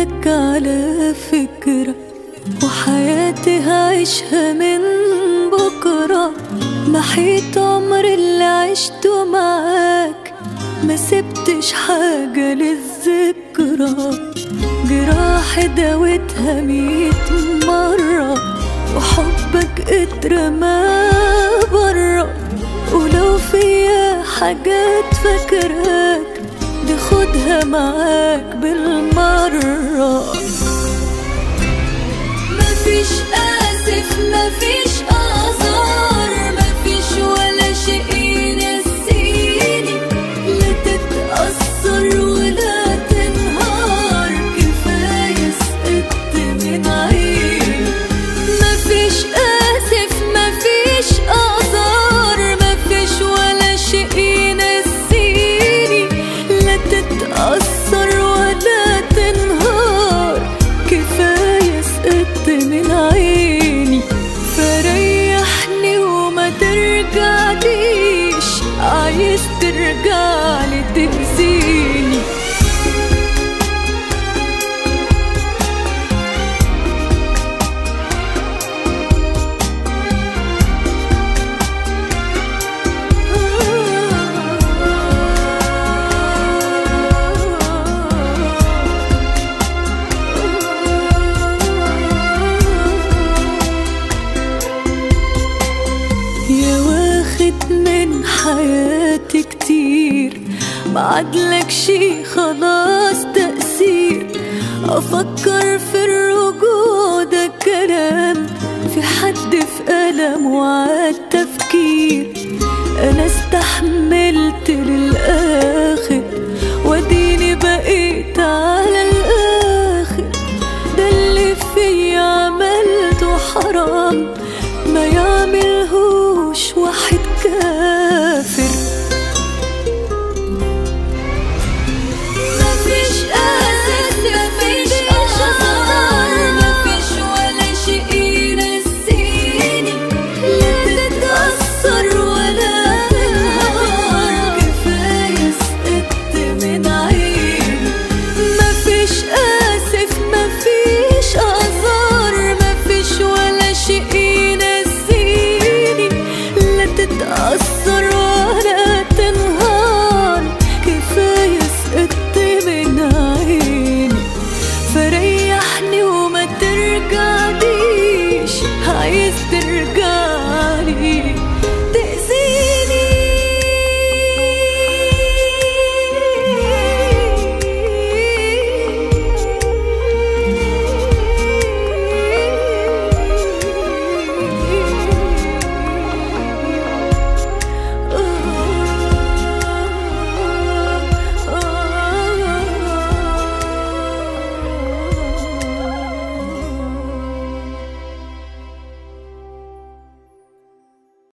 منك على فكرة وحياتي هعيشها من بكرة محيط عمر اللي عشته معاك ما سبتش حاجة للذكرى جراح داوتها ميت مرة وحبك اترمى برا ولو فيا حاجات فاكراك دي خدها معاك بالمرة مفيش آسف مفيش آثار مفيش ولا شيء ينسيني لا تتأثر ولا تنهار كفاية سقطت من عيني مفيش آسف مفيش آثار مفيش ولا شيء ينسيني لا تتأثر ولا تنهار كفاية سقطت من عيني فريحني وما ترجعليش عايز ترجعلي تأذيني يا واخد من حياتي كتير بعدلك شي خلاص تأثير أفكر في الرجوع ده كلام في حد في ألم وعاد تفكير أنا استحملت لله